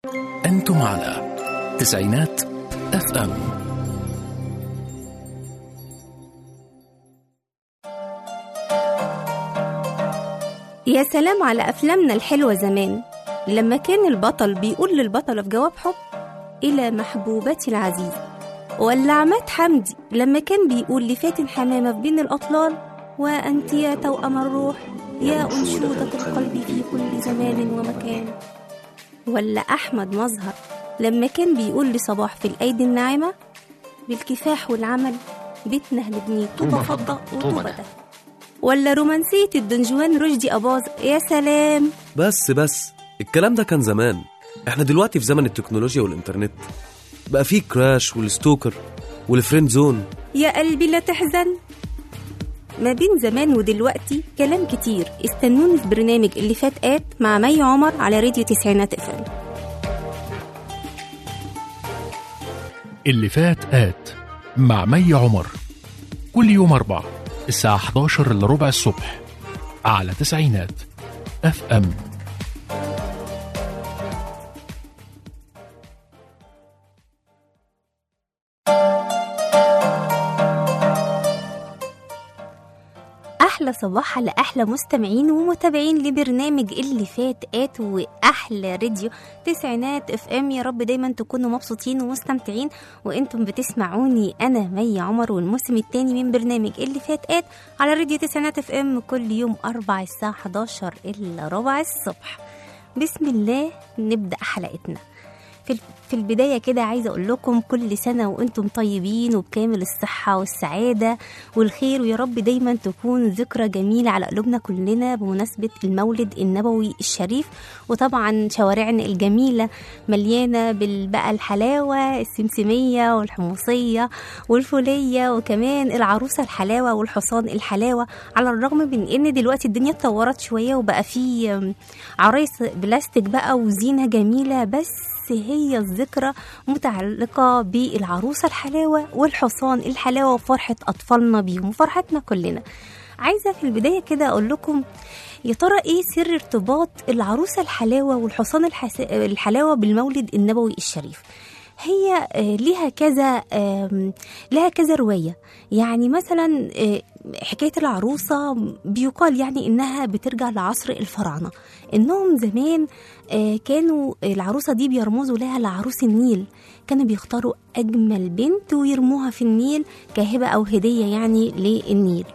أنتم على تسعينات اف ام يا سلام على أفلامنا الحلوة زمان لما كان البطل بيقول للبطلة في جواب حب إلى محبوبتي العزيزة ولا عماد حمدي لما كان بيقول لفاتن حمامة في بين الأطلال وأنت يا توأم الروح يا أنشودة القلب في كل زمان ومكان ولا أحمد مظهر لما كان بيقول لصباح في الأيدي الناعمة بالكفاح والعمل بيتنا هنبنيه طوبة فضة وطوبة ده ولا رومانسية الدنجوان رشدي أباظة يا سلام بس بس الكلام ده كان زمان احنا دلوقتي في زمن التكنولوجيا والإنترنت بقى فيه كراش والستوكر والفريند زون يا قلبي لا تحزن ما بين زمان ودلوقتي كلام كتير استنوني في برنامج اللي فات آت مع مي عمر على راديو تسعينات افهم اللي فات آت مع مي عمر كل يوم أربع الساعة 11 إلا ربع الصبح على تسعينات اف ام احلى صباح على احلى مستمعين ومتابعين لبرنامج اللي فات ات واحلى راديو تسعينات اف ام يا رب دايما تكونوا مبسوطين ومستمتعين وانتم بتسمعوني انا مي عمر والموسم الثاني من برنامج اللي فات ات على راديو تسعينات اف ام كل يوم اربع الساعه 11 الا ربع الصبح بسم الله نبدا حلقتنا في في البداية كده عايزة أقول لكم كل سنة وأنتم طيبين وبكامل الصحة والسعادة والخير ويا رب دايما تكون ذكرى جميلة على قلوبنا كلنا بمناسبة المولد النبوي الشريف وطبعا شوارعنا الجميلة مليانة بالبقى الحلاوة السمسمية والحمصية والفولية وكمان العروسة الحلاوة والحصان الحلاوة على الرغم من إن دلوقتي الدنيا اتطورت شوية وبقى في عرايس بلاستيك بقى وزينة جميلة بس هي الذكرى متعلقة بالعروسة الحلاوة والحصان الحلاوة وفرحة أطفالنا بيهم وفرحتنا كلنا عايزة في البداية كده أقول لكم يا ترى إيه سر ارتباط العروسة الحلاوة والحصان الحس... الحلاوة بالمولد النبوي الشريف هي آه، ليها كذا آم، لها كذا رواية يعني مثلا آه، حكاية العروسة بيقال يعني إنها بترجع لعصر الفراعنة إنهم زمان آه، كانوا العروسة دي بيرمزوا لها لعروس النيل كانوا بيختاروا أجمل بنت ويرموها في النيل كهبة أو هدية يعني للنيل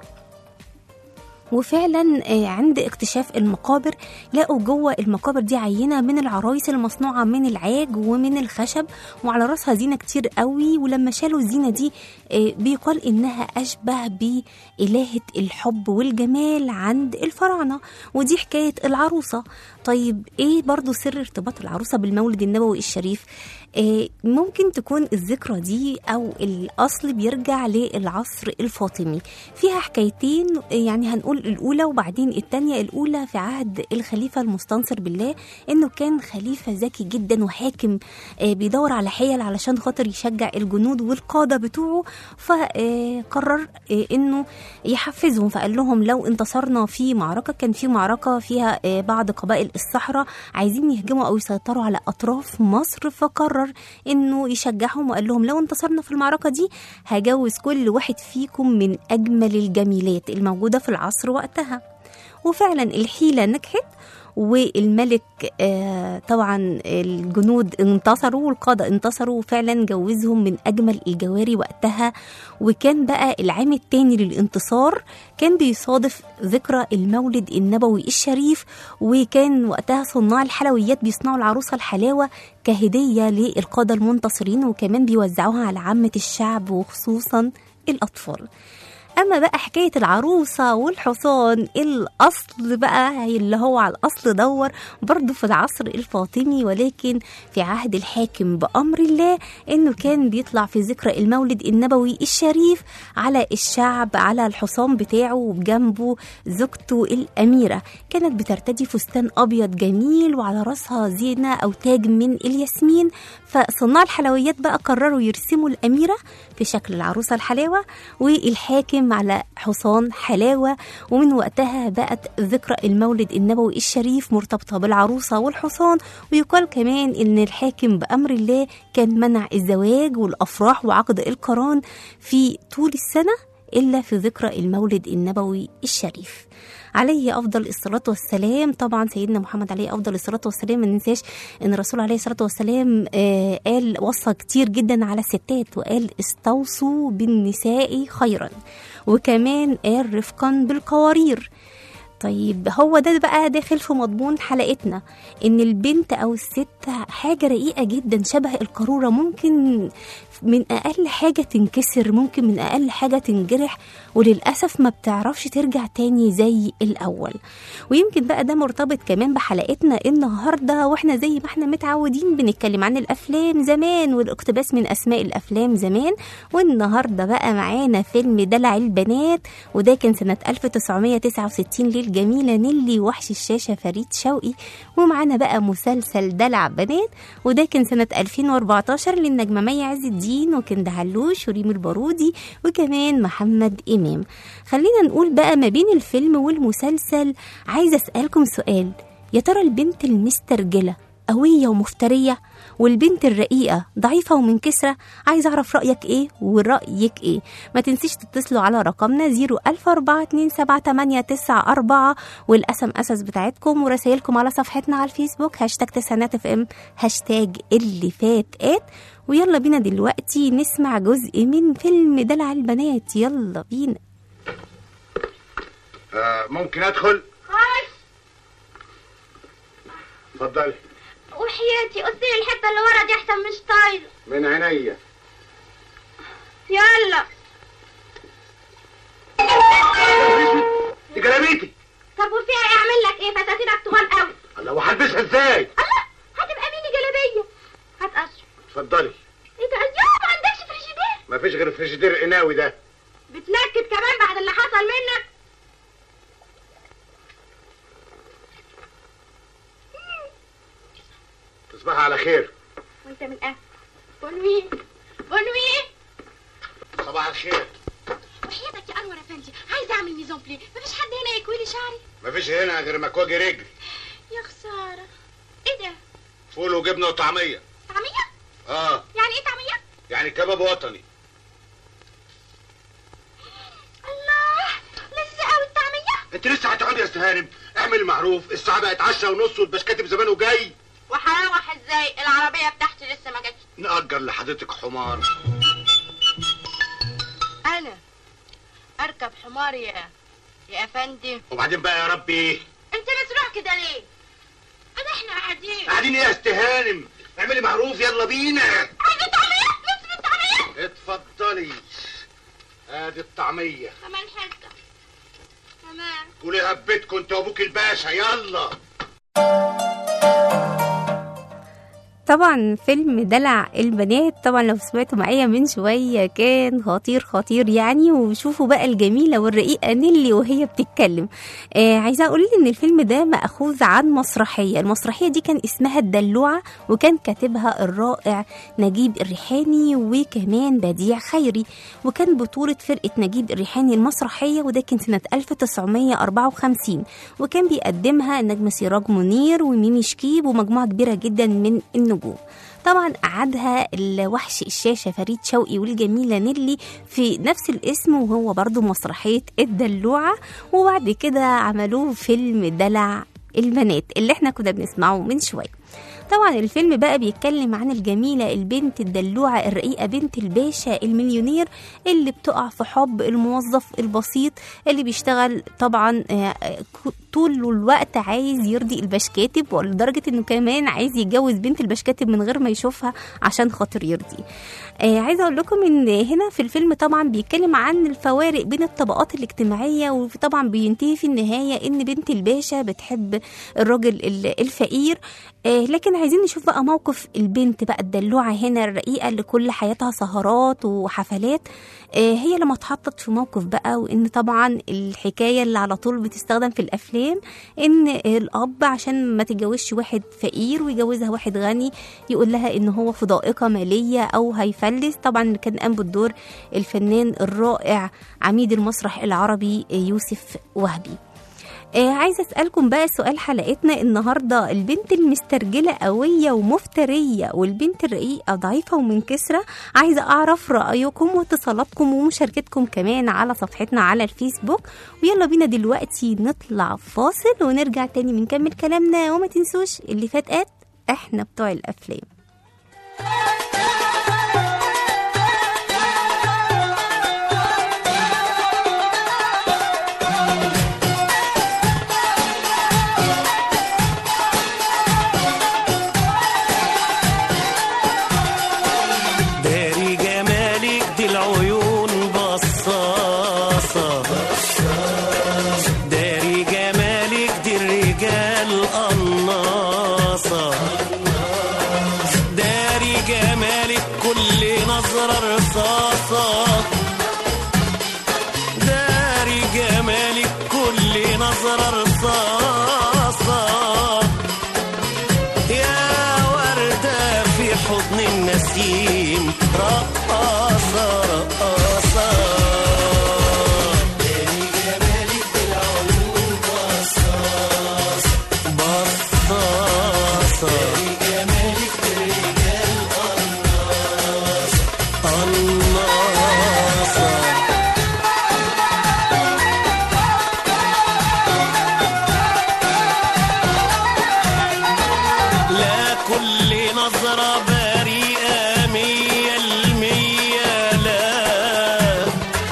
وفعلا آه، عند اكتشاف المقابر لقوا جوه المقابر دي عينه من العرايس المصنوعه من العاج ومن الخشب وعلى راسها زينه كتير قوي ولما شالوا الزينه دي آه، بيقال انها اشبه بالهه الحب والجمال عند الفراعنه ودي حكايه العروسه طيب ايه برضو سر ارتباط العروسه بالمولد النبوي الشريف آه، ممكن تكون الذكرى دي او الاصل بيرجع للعصر الفاطمي فيها حكايتين آه، يعني هنقول الاولى وبعدين الثانيه الاولى في عهد الخليفه المستنصر بالله انه كان خليفه ذكي جدا وحاكم آه، بيدور على حيل علشان خاطر يشجع الجنود والقاده بتوعه فقرر انه يحفزهم فقال لهم لو انتصرنا في معركه كان في معركه فيها آه، بعض قبائل الصحراء عايزين يهجموا او يسيطروا على اطراف مصر فقرر انه يشجعهم وقال لهم لو انتصرنا في المعركه دي هجوز كل واحد فيكم من اجمل الجميلات الموجوده في العصر وقتها وفعلا الحيله نجحت والملك آه، طبعا الجنود انتصروا والقادة انتصروا وفعلا جوزهم من أجمل الجواري وقتها وكان بقى العام التاني للانتصار كان بيصادف ذكرى المولد النبوي الشريف وكان وقتها صناع الحلويات بيصنعوا العروسة الحلاوة كهدية للقادة المنتصرين وكمان بيوزعوها على عامة الشعب وخصوصا الأطفال اما بقى حكايه العروسه والحصان الاصل بقى اللي هو على الاصل دور برضه في العصر الفاطمي ولكن في عهد الحاكم بامر الله انه كان بيطلع في ذكرى المولد النبوي الشريف على الشعب على الحصان بتاعه وبجنبه زوجته الاميره كانت بترتدي فستان ابيض جميل وعلى راسها زينه او تاج من الياسمين فصناع الحلويات بقى قرروا يرسموا الاميره في شكل العروسة الحلاوة والحاكم على حصان حلاوة ومن وقتها بقت ذكرى المولد النبوي الشريف مرتبطة بالعروسة والحصان ويقال كمان إن الحاكم بأمر الله كان منع الزواج والأفراح وعقد القران في طول السنة إلا في ذكرى المولد النبوي الشريف عليه أفضل الصلاة والسلام طبعا سيدنا محمد عليه أفضل الصلاة والسلام ما ننساش إن الرسول عليه الصلاة والسلام آه قال وصى كتير جدا على الستات وقال استوصوا بالنساء خيرا وكمان قال رفقا بالقوارير طيب هو ده بقى داخل في مضمون حلقتنا ان البنت او الست حاجه رقيقه جدا شبه القاروره ممكن من اقل حاجه تنكسر ممكن من اقل حاجه تنجرح وللاسف ما بتعرفش ترجع تاني زي الاول ويمكن بقى ده مرتبط كمان بحلقتنا النهارده واحنا زي ما احنا متعودين بنتكلم عن الافلام زمان والاقتباس من اسماء الافلام زمان والنهارده بقى معانا فيلم دلع البنات وده كان سنه 1969 للجميله نيلي وحش الشاشه فريد شوقي ومعانا بقى مسلسل دلع بنات وده كان سنه 2014 للنجمه مي عز الدين وكند علوش وريم البارودي وكمان محمد امام خلينا نقول بقى ما بين الفيلم والمسلسل عايزه اسالكم سؤال يا ترى البنت المسترجله قويه ومفتريه والبنت الرقيقه ضعيفه ومنكسره عايزه اعرف رايك ايه ورايك ايه ما تنسيش تتصلوا على رقمنا 004278994 والاس ام اس بتاعتكم ورسائلكم على صفحتنا على الفيسبوك هاشتاج تسعينات اف ام هاشتاج اللي فات ات ويلا بينا دلوقتي نسمع جزء من فيلم دلع البنات يلا بينا آه ممكن ادخل خش اتفضلي وحياتي قلت لي الحته اللي ورا دي احسن مش طايله من عينيا يلا دي جلابيتي طب وفيها ايه اعمل لك ايه فساتينك طوال قوي الله وهلبسها ازاي الله هتبقى ميني جلابيه هات قشر اتفضلي ايه ده يا ما عندكش فريجيدير مفيش غير فريجيدير قناوي ده بتنكد كمان بعد اللي حصل منك تصبحي على خير وانت من اهل بونوي بونوي صباح الخير وحياتك يا انور افندي عايزه اعمل ميزون بلي مفيش حد هنا يكوي لي شعري مفيش هنا غير مكواجي رجل يا خساره ايه ده فول وجبنه وطعميه طعميه اه يعني ايه طعميه يعني كباب وطني الله لذيذه قوي الطعميه انت لسه هتقعدي يا استهانم اعمل معروف الساعه بقت 10 ونص والبشكاتب زمانه جاي وهروح ازاي العربيه بتاعتي لسه ما جاتش نأجر لحضرتك حمار انا اركب حمار يا يا افندي وبعدين بقى يا ربي انت مسروع كده ليه انا احنا قاعدين قاعدين ايه يا استهانم اعملي معروف يلا بينا عايزه طعميه نص الطعميه اتفضلي ادي الطعميه كمان حته كمان كلها في بيتكم انت وابوك الباشا يلا طبعا فيلم دلع البنات طبعا لو سمعتوا معايا من شوية كان خطير خطير يعني وشوفوا بقى الجميلة والرقيقة نيلي وهي بتتكلم آه عايزة أقول إن الفيلم ده مأخوذ عن مسرحية المسرحية دي كان اسمها الدلوعة وكان كاتبها الرائع نجيب الريحاني وكمان بديع خيري وكان بطولة فرقة نجيب الريحاني المسرحية وده كان سنة 1954 وكان بيقدمها النجم سراج منير وميمي شكيب ومجموعة كبيرة جدا من النجوم طبعا أعادها الوحش الشاشة فريد شوقي والجميلة نيلي في نفس الاسم وهو برضو مسرحية الدلوعة وبعد كده عملوه فيلم دلع البنات اللي احنا كنا بنسمعه من شوية طبعا الفيلم بقى بيتكلم عن الجميلة البنت الدلوعة الرقيقة بنت الباشا المليونير اللي بتقع في حب الموظف البسيط اللي بيشتغل طبعا آه، ك- طول الوقت عايز يرضي البشكاتب ولدرجة انه كمان عايز يتجوز بنت البشكاتب من غير ما يشوفها عشان خاطر يرضي آه عايزه اقول لكم ان هنا في الفيلم طبعا بيتكلم عن الفوارق بين الطبقات الاجتماعيه وطبعا بينتهي في النهايه ان بنت الباشا بتحب الراجل ال- الفقير آه لكن عايزين نشوف بقى موقف البنت بقى الدلوعه هنا الرقيقه اللي كل حياتها سهرات وحفلات آه هي لما اتحطت في موقف بقى وان طبعا الحكايه اللي على طول بتستخدم في الافلام الافلام ان الاب عشان ما تتجوزش واحد فقير ويجوزها واحد غني يقول لها ان هو في ضائقه ماليه او هيفلس طبعا اللي كان قام بالدور الفنان الرائع عميد المسرح العربي يوسف وهبي آه عايزه اسالكم بقى سؤال حلقتنا النهارده البنت المسترجله قويه ومفتريه والبنت الرقيقه ضعيفه ومنكسره عايزه اعرف رايكم واتصالاتكم ومشاركتكم كمان على صفحتنا على الفيسبوك ويلا بينا دلوقتي نطلع فاصل ونرجع تاني بنكمل كلامنا وما تنسوش اللي فات قات احنا بتوع الافلام داري جمالك دي العيون بصاصة داري جمالك دي الرجال قناصة داري جمالك كل نظرة رصاصة داري جمالك كل نظرة رصاصة يا وردة في حضن النسيم رقاصة رقاصة داري جمالك بالعيون بصاص بصاصة داري جمالك بالرجال قناص قناصة لا كل نظرة بريئة مية المية لا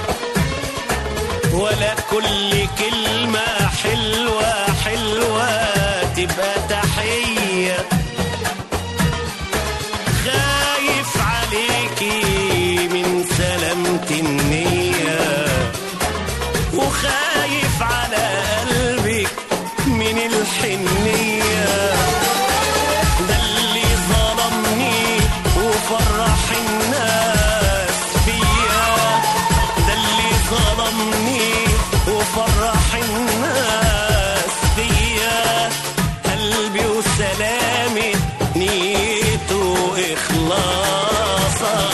ولا كل كلمة حلوة حلوة تبقى تحية خايف عليكي من سلامة النية وخايف على قلبك من الحنية ده اللي ظلمني وفرح الناس بيا ده اللي ظلمني وفرح الناس بيا قلبي وسلامة نيته إخلاصا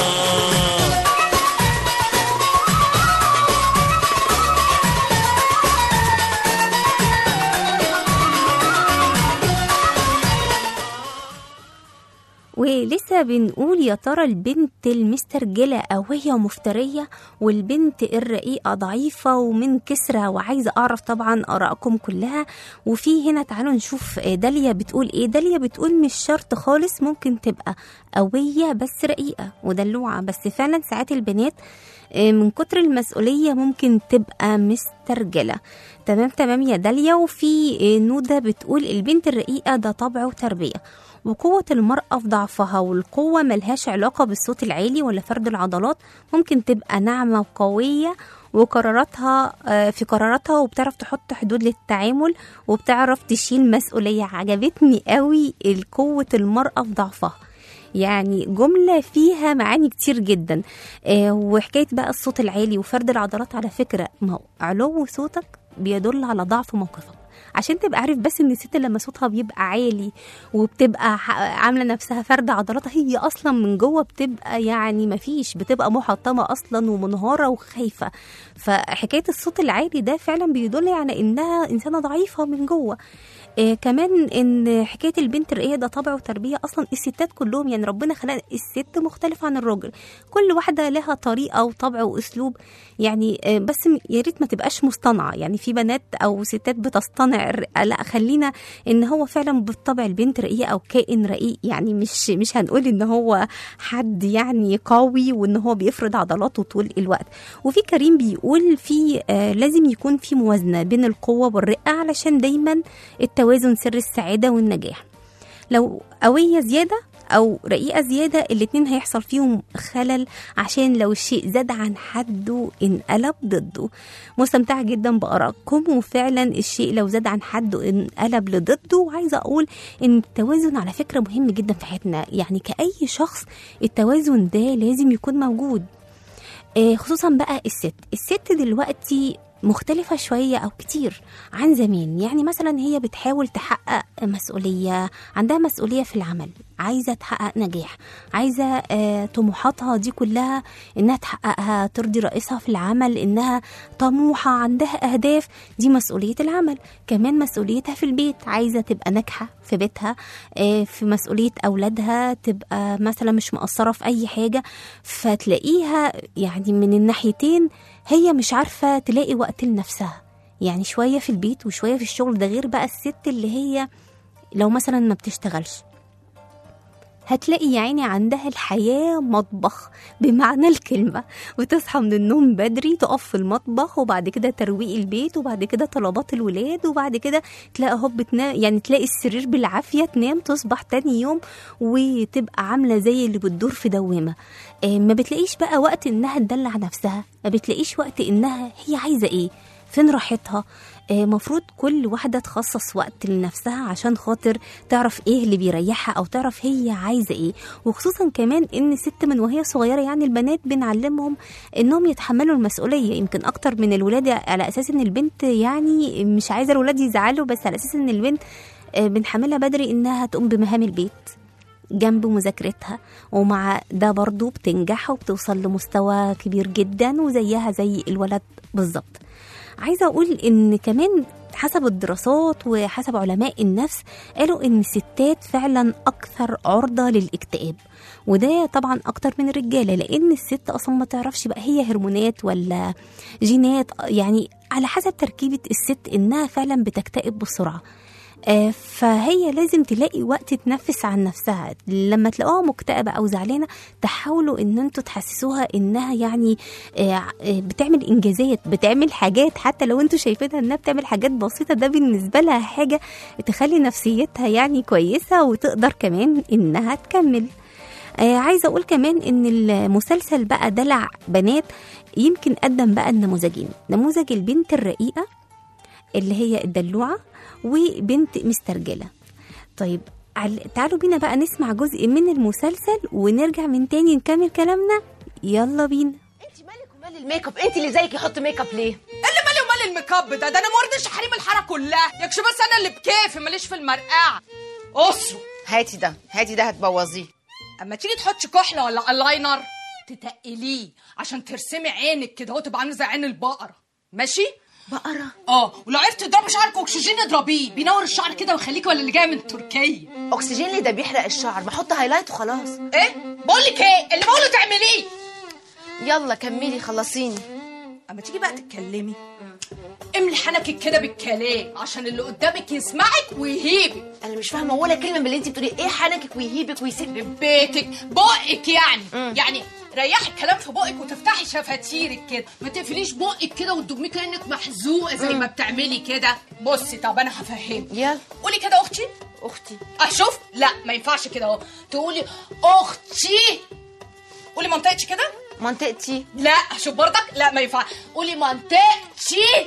ولسه بنقول يا ترى البنت المسترجلة قوية ومفترية والبنت الرقيقة ضعيفة ومن كسرة وعايزة أعرف طبعا آرائكم كلها وفي هنا تعالوا نشوف داليا بتقول إيه داليا بتقول مش شرط خالص ممكن تبقى قوية بس رقيقة ودلوعة بس فعلا ساعات البنات آه، من كتر المسؤولية ممكن تبقى مسترجلة تمام تمام يا داليا وفي آه، نودة بتقول البنت الرقيقة ده طبع وتربية وقوة المرأة في ضعفها والقوة ملهاش علاقة بالصوت العالي ولا فرد العضلات ممكن تبقى ناعمة وقوية وقراراتها آه، في قراراتها وبتعرف تحط حدود للتعامل وبتعرف تشيل مسؤولية عجبتني قوي قوة المرأة في ضعفها يعني جملة فيها معاني كتير جدا آه وحكاية بقى الصوت العالي وفرد العضلات على فكرة ما هو علو صوتك بيدل على ضعف موقفك عشان تبقى عارف بس ان الست لما صوتها بيبقى عالي وبتبقى ح- عامله نفسها فرد عضلاتها هي اصلا من جوه بتبقى يعني مفيش بتبقى محطمه اصلا ومنهاره وخايفه فحكايه الصوت العالي ده فعلا بيدل على انها انسانه ضعيفه من جوه إيه كمان ان حكايه البنت الرقيه ده طبع وتربيه اصلا الستات كلهم يعني ربنا خلق الست مختلفه عن الراجل كل واحده لها طريقه وطبع واسلوب يعني آه، بس م- يا ريت ما تبقاش مصطنعه يعني في بنات او ستات بتصطنع الرقه لا خلينا ان هو فعلا بالطبع البنت رقيقه او كائن رقيق يعني مش مش هنقول ان هو حد يعني قوي وان هو بيفرض عضلاته طول الوقت وفي كريم بيقول في آه لازم يكون في موازنه بين القوه والرقه علشان دايما التوازن سر السعاده والنجاح لو قويه زياده او رقيقه زياده الاتنين هيحصل فيهم خلل عشان لو الشيء زاد عن حده انقلب ضده مستمتعه جدا بارائكم وفعلا الشيء لو زاد عن حده انقلب لضده وعايزه اقول ان التوازن على فكره مهم جدا في حياتنا يعني كاي شخص التوازن ده لازم يكون موجود آه، خصوصا بقى الست الست دلوقتي مختلفة شوية أو كتير عن زمان يعني مثلا هي بتحاول تحقق مسؤولية عندها مسؤولية في العمل عايزة تحقق نجاح عايزة آه، طموحاتها دي كلها إنها تحققها ترضي رئيسها في العمل إنها طموحة عندها أهداف دي مسؤولية العمل كمان مسؤوليتها في البيت عايزة تبقى ناجحة في بيتها آه، في مسؤولية أولادها تبقى مثلا مش مقصرة في أي حاجة فتلاقيها يعني من الناحيتين هي مش عارفة تلاقي وقت لنفسها يعني شوية في البيت وشوية في الشغل ده غير بقى الست اللي هي لو مثلا ما بتشتغلش هتلاقي يا عيني عندها الحياة مطبخ بمعنى الكلمة وتصحى من النوم بدري تقف في المطبخ وبعد كده ترويق البيت وبعد كده طلبات الولاد وبعد كده تلاقي هوب تنام يعني تلاقي السرير بالعافية تنام تصبح تاني يوم وتبقى عاملة زي اللي بتدور في دوامة آه، ما بتلاقيش بقى وقت انها تدلع نفسها ما بتلاقيش وقت انها هي عايزة ايه فين راحتها آه، مفروض كل واحدة تخصص وقت لنفسها عشان خاطر تعرف ايه اللي بيريحها او تعرف هي عايزة ايه وخصوصا كمان ان الست من وهي صغيرة يعني البنات بنعلمهم انهم يتحملوا المسؤولية يمكن اكتر من الولاد على اساس ان البنت يعني مش عايزة الولاد يزعلوا بس على اساس ان البنت آه، بنحملها بدري انها تقوم بمهام البيت جنب مذاكرتها ومع ده برضو بتنجح وبتوصل لمستوى كبير جدا وزيها زي الولد بالظبط عايزة أقول إن كمان حسب الدراسات وحسب علماء النفس قالوا إن الستات فعلا أكثر عرضة للاكتئاب وده طبعا أكتر من الرجالة لأن الست أصلا ما تعرفش بقى هي هرمونات ولا جينات يعني على حسب تركيبة الست إنها فعلا بتكتئب بسرعة آه، فهي لازم تلاقي وقت تنفس عن نفسها لما تلاقوها مكتئبة أو زعلانة تحاولوا إن انتوا تحسسوها إنها يعني آه، آه، بتعمل إنجازات بتعمل حاجات حتى لو انتوا شايفينها إنها بتعمل حاجات بسيطة ده بالنسبة لها حاجة تخلي نفسيتها يعني كويسة وتقدر كمان إنها تكمل آه عايزه اقول كمان ان المسلسل بقى دلع بنات يمكن قدم بقى النموذجين نموذج البنت الرقيقه اللي هي الدلوعه وبنت مسترجله طيب عل- تعالوا بينا بقى نسمع جزء من المسلسل ونرجع من تاني نكمل كلامنا يلا بينا انت مالك ومال الميك اب انت اللي زيك يحط ميك اب ليه اللي مالي ومال الميك اب ده ده انا مرضيش حريم الحاره كلها يكش بس انا اللي بكيفي ماليش في المرقعه اسروا هاتي ده هاتي ده هتبوظيه اما تيجي تحطي كحله ولا الاينر تتقليه عشان ترسمي عينك كده اهو تبقى عامله زي عين البقره ماشي بقرة اه ولو عرفتي تضربي شعرك اكسجين اضربيه بينور الشعر كده ويخليكي ولا اللي جايه من تركيا اكسجين ليه ده بيحرق الشعر بحط هايلايت وخلاص ايه بقول لك ايه اللي بقوله تعمليه يلا كملي خلصيني اما تيجي بقى تتكلمي املي حنكك كده بالكلام عشان اللي قدامك يسمعك ويهيبك انا مش فاهمه ولا كلمه من اللي انت بتقولي ايه حنكك ويهيبك ويسيب بيتك بقك يعني يعني ريحي الكلام في بقك وتفتحي شفاتيرك كده ما تقفليش بقك كده وتدمي كانك محزوقه زي ما بتعملي كده بصي طب انا هفهمك يلا قولي كده اختي اختي اشوف لا ما ينفعش كده اهو تقولي اختي قولي منطقتي كده منطقتي لا شوف برضك لا ما ينفع قولي منطقتي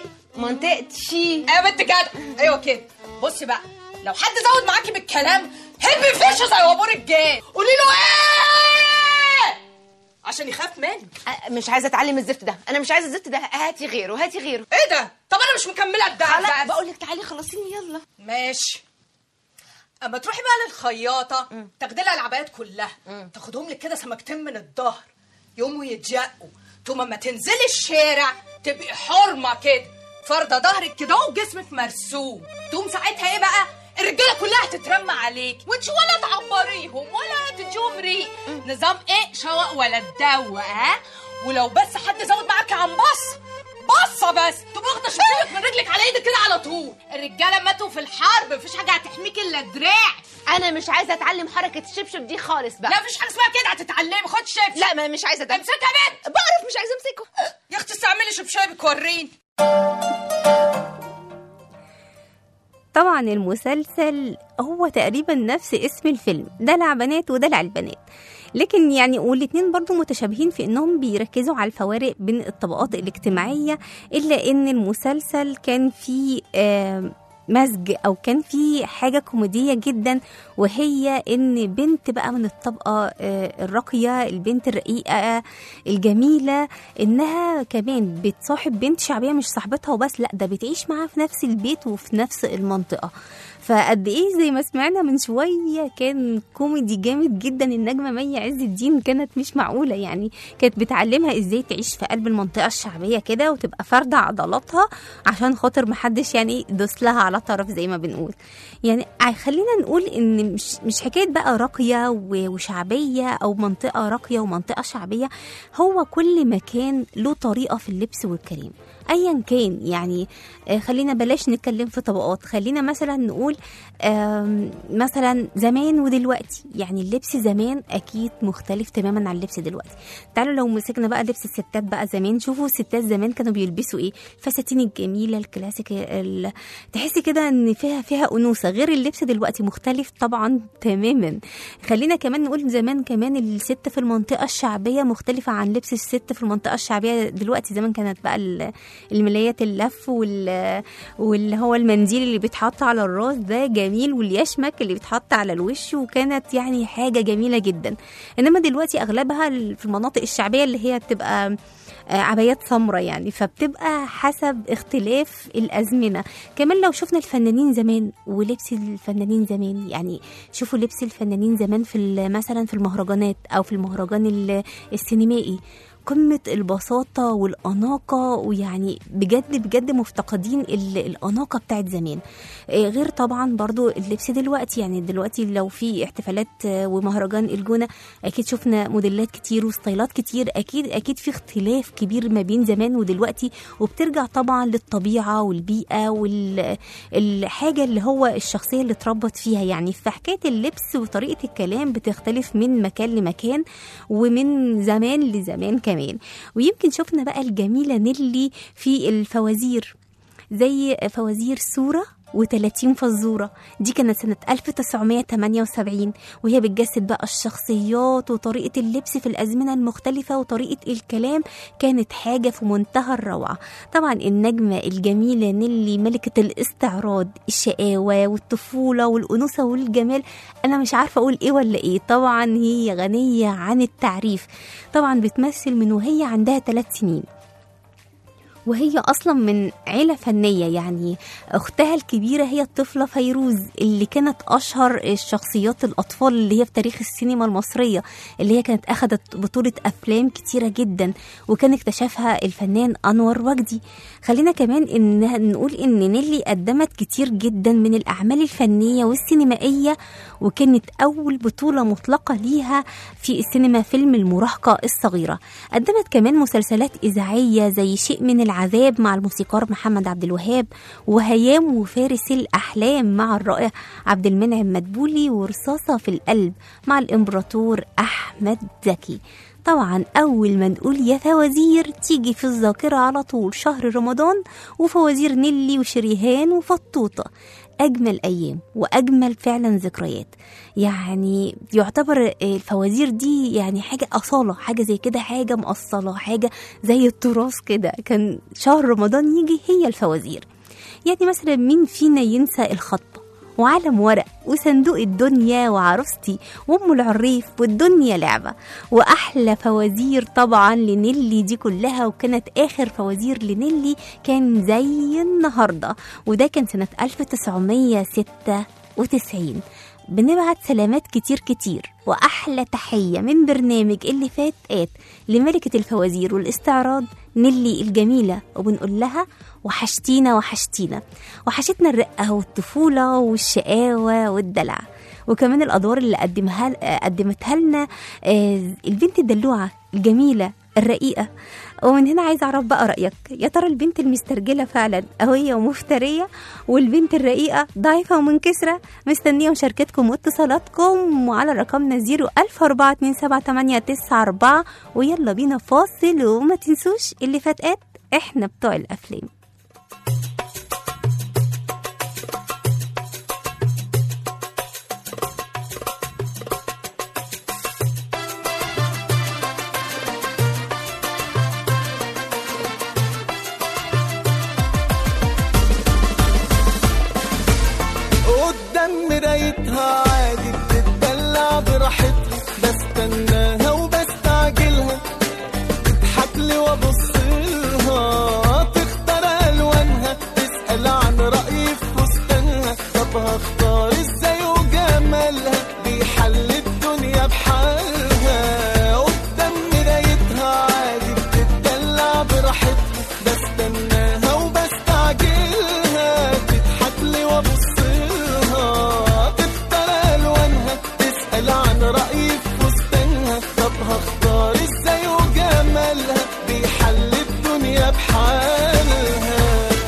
منطقتي ايوه بنت جدع ايوه كده بصي بقى لو حد زود معاكي بالكلام هبي فيشه زي وابور الجاي قولي له ايه عشان يخاف منك أه، مش عايزه اتعلم الزفت ده انا مش عايزه الزفت ده هاتي غيره هاتي غيره ايه ده طب انا مش مكمله الدرس لا بقول لك تعالي خلصيني يلا ماشي اما تروحي بقى للخياطه تاخدي لها العبايات كلها تاخدهم لك كده سمكتين من الظهر يقوموا يتجقوا ثم اما تنزلي الشارع تبقي حرمه كده فارده ظهرك كده وجسمك مرسوم تقوم ساعتها ايه بقى الرجاله كلها هتترمى عليك وانت ولا تعبريهم ولا تديهم ريق نظام ايه شوق ولا تدوق ها ولو بس حد زود معاكي عن بص بصه بس تبقى واخده شبشبك من رجلك على ايدك كده على طول الرجاله ماتوا في الحرب مفيش حاجه هتحميك الا دراع انا مش عايزه اتعلم حركه الشبشب دي خالص بقى لا مفيش حاجه اسمها كده هتتعلمي خد شبشب لا ما مش عايزه ده امسكها يا بنت بعرف مش عايزه امسكه يا اختي استعملي شبشبك وريني طبعا المسلسل هو تقريبا نفس اسم الفيلم دلع بنات ودلع البنات لكن يعني والاتنين برضو متشابهين في انهم بيركزوا على الفوارق بين الطبقات الاجتماعية الا ان المسلسل كان فيه آه مزج او كان في حاجه كوميديه جدا وهي ان بنت بقى من الطبقه آه، الراقيه البنت الرقيقه الجميله انها كمان بتصاحب بنت شعبيه مش صاحبتها وبس لا ده بتعيش معاها في نفس البيت وفي نفس المنطقه فقد ايه زي ما سمعنا من شويه كان كوميدي جامد جدا النجمه مي عز الدين كانت مش معقوله يعني كانت بتعلمها ازاي تعيش في قلب المنطقه الشعبيه كده وتبقى فارده عضلاتها عشان خاطر محدش يعني يدوس لها على طرف زي ما بنقول يعني ع- خلينا نقول ان مش مش حكايه بقى راقيه و- وشعبيه او منطقه راقيه ومنطقه شعبيه هو كل مكان له طريقه في اللبس والكلام ايا كان يعني آه، خلينا بلاش نتكلم في طبقات خلينا مثلا نقول آم، مثلا زمان ودلوقتي يعني اللبس زمان اكيد مختلف تماما عن اللبس دلوقتي تعالوا لو مسكنا بقى لبس الستات بقى زمان شوفوا الستات زمان كانوا بيلبسوا ايه الفساتين الجميله الكلاسيك ال... تحسي كده ان فيها فيها انوثه غير اللبس دلوقتي مختلف طبعا تماما خلينا كمان نقول زمان كمان الست في المنطقه الشعبيه مختلفه عن لبس الست في المنطقه الشعبيه دلوقتي زمان كانت بقى ال- الملايات اللف وال... واللي هو المنديل اللي بيتحط على الراس ده جميل واليشمك اللي بيتحط على الوش وكانت يعني حاجه جميله جدا انما دلوقتي اغلبها ال- في المناطق الشعبيه اللي هي بتبقى آه، عبايات سمراء يعني فبتبقى حسب اختلاف الازمنه كمان لو شفنا الفنانين زمان ولبس الفنانين زمان يعني شوفوا لبس الفنانين زمان في ال- مثلا في المهرجانات او في المهرجان ال- السينمائي قمة البساطة والأناقة ويعني بجد بجد مفتقدين ال- الأناقة بتاعت زمان آه، غير طبعا برضو اللبس دلوقتي يعني دلوقتي لو في احتفالات آه، ومهرجان الجونة أكيد شفنا موديلات كتير وستايلات كتير أكيد أكيد في اختلاف كبير ما بين زمان ودلوقتي وبترجع طبعا للطبيعة والبيئة والحاجة اللي هو الشخصية اللي اتربت فيها يعني في حكاية اللبس وطريقة الكلام بتختلف من مكان لمكان ومن زمان لزمان كمان ويمكن شفنا بقى الجميلة نيلي في الفوازير زي فوازير سورة و30 فزورة دي كانت سنة 1978 وهي بتجسد بقى الشخصيات وطريقة اللبس في الأزمنة المختلفة وطريقة الكلام كانت حاجة في منتهى الروعة طبعا النجمة الجميلة نيلي ملكة الاستعراض الشقاوة والطفولة والأنوثة والجمال أنا مش عارفة أقول إيه ولا إيه طبعا هي غنية عن التعريف طبعا بتمثل من وهي عندها ثلاث سنين وهي اصلا من عيله فنيه يعني اختها الكبيره هي الطفله فيروز اللي كانت اشهر الشخصيات الاطفال اللي هي في تاريخ السينما المصريه اللي هي كانت اخذت بطوله افلام كتيره جدا وكان اكتشفها الفنان انور وجدي خلينا كمان ان نقول ان نيلي قدمت كتير جدا من الاعمال الفنيه والسينمائيه وكانت اول بطوله مطلقه ليها في السينما فيلم المراهقه الصغيره قدمت كمان مسلسلات اذاعيه زي شيء من العذاب مع الموسيقار محمد عبد الوهاب وهيام وفارس الاحلام مع الرائع عبد المنعم مدبولي ورصاصه في القلب مع الامبراطور احمد زكي طبعا أول ما نقول يا فوازير تيجي في الذاكرة على طول شهر رمضان وفوازير نيلي وشريهان وفطوطة أجمل أيام وأجمل فعلا ذكريات يعني يعتبر الفوازير دي يعني حاجة أصالة حاجة زي كده حاجة مؤصلة حاجة زي التراث كده كان شهر رمضان يجي هي الفوازير يعني مثلا مين فينا ينسى الخطبة وعلم ورق وصندوق الدنيا وعروستي وام العريف والدنيا لعبة وأحلى فوازير طبعا لنيلي دي كلها وكانت آخر فوازير لنيلي كان زي النهاردة وده كان سنة 1996 بنبعت سلامات كتير كتير وأحلى تحية من برنامج اللي فات آت لملكة الفوازير والاستعراض نيلي الجميلة وبنقول لها وحشتينا وحشتينا وحشتنا الرقة والطفولة والشقاوة والدلع وكمان الأدوار اللي قدمها قدمتها لنا آه، البنت الدلوعة الجميلة الرقيقة ومن هنا عايزة أعرف بقى رأيك يا ترى البنت المسترجلة فعلا قوية ومفترية والبنت الرقيقة ضعيفة ومنكسرة مستنية مشاركتكم واتصالاتكم وعلى رقمنا 014278994 ويلا بينا فاصل وما تنسوش اللي فاتقات احنا بتوع الأفلام عن رأيي في فستانها طب هختار ازاي وجمالها بيحل الدنيا بحالها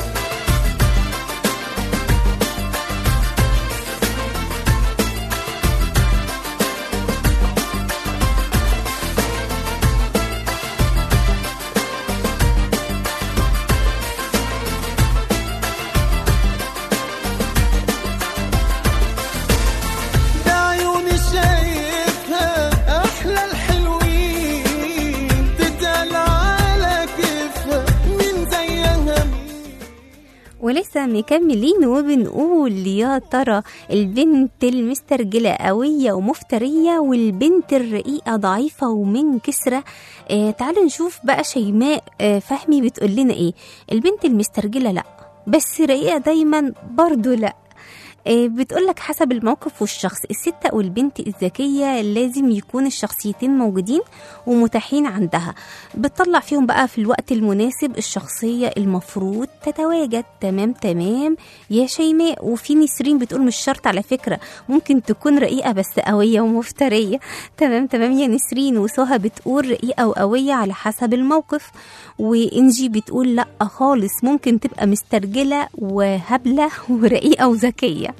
ده عيوني شايفها احلى الحلوين تتقال على كيفها مين زيها مين ولسه مكملين وبنقول يا ترى البنت المسترجلة قوية ومفترية والبنت الرقيقة ضعيفة ومن كسرة آه تعالوا نشوف بقى شيماء آه فهمي بتقول لنا ايه البنت المسترجلة لا بس رقيقة دايما برضو لا آه، بتقولك حسب الموقف والشخص الست أو البنت الذكية لازم يكون الشخصيتين موجودين ومتاحين عندها بتطلع فيهم بقى في الوقت المناسب الشخصية المفروض تتواجد تمام تمام يا شيماء وفي نسرين بتقول مش شرط على فكرة ممكن تكون رقيقة بس قوية ومفترية تمام تمام يا نسرين وسهى بتقول رقيقة وقوية على حسب الموقف وإنجي بتقول لأ خالص ممكن تبقى مسترجلة وهبلة ورقيقة وذكية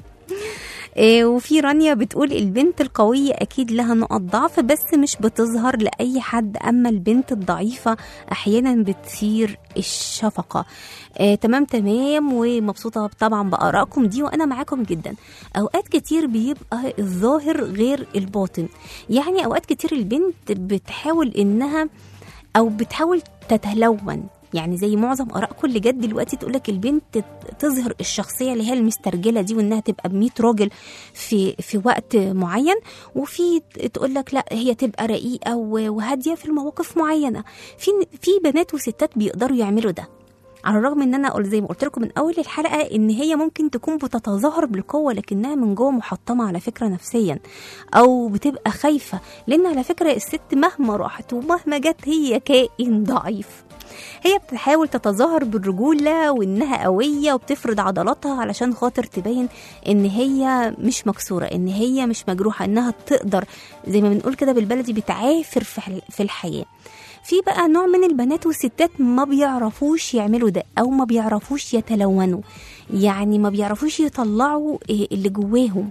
إيه، وفي رانيا بتقول البنت القوية أكيد لها نقط ضعف بس مش بتظهر لأي حد أما البنت الضعيفة أحيانا بتثير الشفقة آه تمام تمام ومبسوطة طبعا بآرائكم دي وأنا معاكم جدا أوقات كتير بيبقى الظاهر غير الباطن يعني أوقات كتير البنت بتحاول إنها او بتحاول تتلون يعني زي معظم اراء كل جد دلوقتي تقولك البنت تظهر الشخصيه اللي هي المسترجله دي وانها تبقى ب 100 راجل في في وقت معين وفي تقولك لا هي تبقى رقيقه و- وهاديه في المواقف معينه في في بنات وستات بيقدروا يعملوا ده على الرغم ان انا قلت زي ما قلت لكم من اول الحلقه ان هي ممكن تكون بتتظاهر بالقوه لكنها من جوه محطمه على فكره نفسيا او بتبقى خايفه لان على فكره الست مهما راحت ومهما جت هي كائن ضعيف هي بتحاول تتظاهر بالرجولة وإنها قوية وبتفرض عضلاتها علشان خاطر تبين إن هي مش مكسورة إن هي مش مجروحة إنها تقدر زي ما بنقول كده بالبلدي بتعافر في في الحياة في بقى نوع من البنات والستات ما بيعرفوش يعملوا ده او ما بيعرفوش يتلونوا يعني ما بيعرفوش يطلعوا إيه اللي جواهم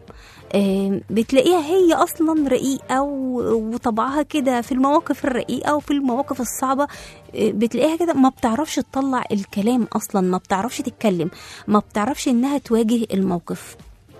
آه، بتلاقيها هي اصلا رقيقه و- وطبعها كده في المواقف الرقيقه وفي المواقف الصعبه آه، بتلاقيها كده ما بتعرفش تطلع الكلام اصلا ما بتعرفش تتكلم ما بتعرفش انها تواجه الموقف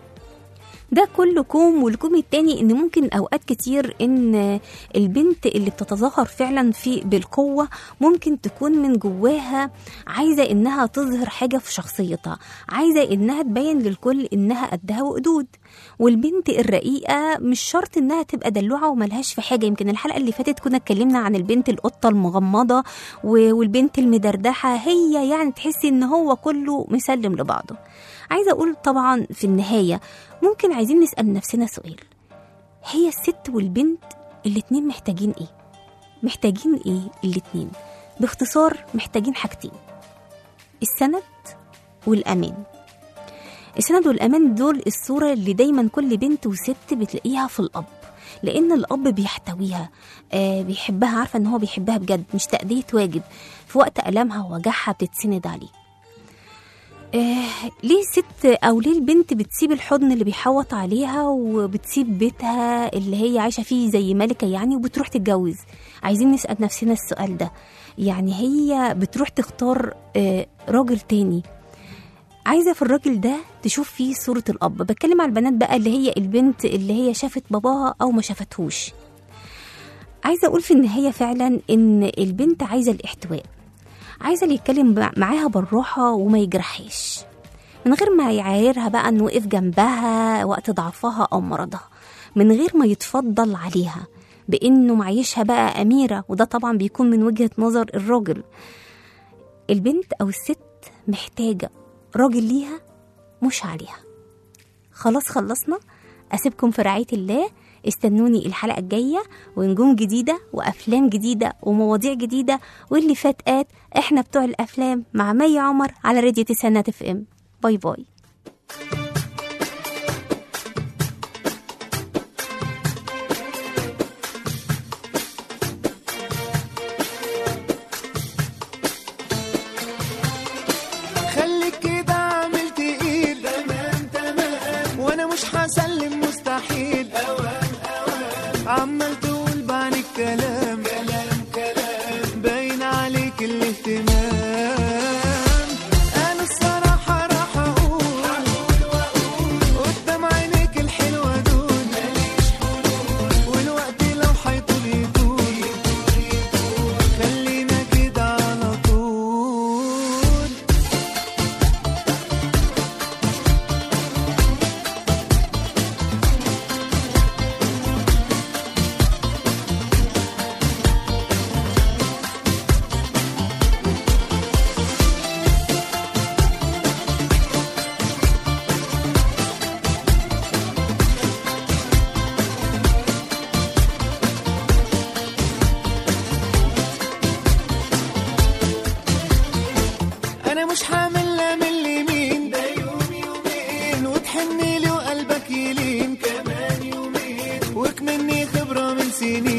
ده كله كوم والكوم التاني ان ممكن اوقات كتير ان البنت اللي بتتظاهر فعلا في بالقوه ممكن تكون من جواها عايزه انها تظهر حاجه في شخصيتها عايزه انها تبين للكل انها قدها وقدود والبنت الرقيقه مش شرط انها تبقى دلوعه وملهاش في حاجه يمكن الحلقه اللي فاتت كنا اتكلمنا عن البنت القطه المغمضه و- والبنت المدردحه هي يعني تحسي ان هو كله مسلم لبعضه عايزه اقول طبعا في النهايه ممكن عايزين نسال نفسنا سؤال هي الست والبنت الاتنين محتاجين ايه محتاجين ايه الاتنين باختصار محتاجين حاجتين السند والامان السند والامان دول الصوره اللي دايما كل بنت وست بتلاقيها في الاب لان الاب بيحتويها آه بيحبها عارفه ان هو بيحبها بجد مش تاديه واجب في وقت المها ووجعها بتتسند عليه آه ليه ست او ليه البنت بتسيب الحضن اللي بيحوط عليها وبتسيب بيتها اللي هي عايشه فيه زي ملكه يعني وبتروح تتجوز عايزين نسال نفسنا السؤال ده يعني هي بتروح تختار آه راجل تاني عايزه في الراجل ده تشوف فيه صوره الاب بتكلم على البنات بقى اللي هي البنت اللي هي شافت باباها او ما شافتهوش عايزه اقول في النهايه فعلا ان البنت عايزه الاحتواء عايزه اللي يتكلم مع- معاها بالراحه وما يجرحهاش من غير ما يعايرها بقى انه وقف جنبها وقت ضعفها او مرضها من غير ما يتفضل عليها بانه معيشها بقى اميره وده طبعا بيكون من وجهه نظر الراجل البنت او الست محتاجه راجل ليها مش عليها خلاص خلصنا اسيبكم في رعايه الله استنوني الحلقه الجايه ونجوم جديده وافلام جديده ومواضيع جديده واللي فات قات احنا بتوع الافلام مع مي عمر على راديو تسعينات اف ام باي باي عمال تقول بعد الكلام كلام كلام باين عليك الاهتمام انا الصراحة راح اقول قدام عينيك الحلوة دول والوقت لو حيطول يطول خلينا كده على طول انا مش حامل لا من اليمين ده يوم يومين وتحني لي وقلبك يلين كمان يومين وكمني خبرة من سنين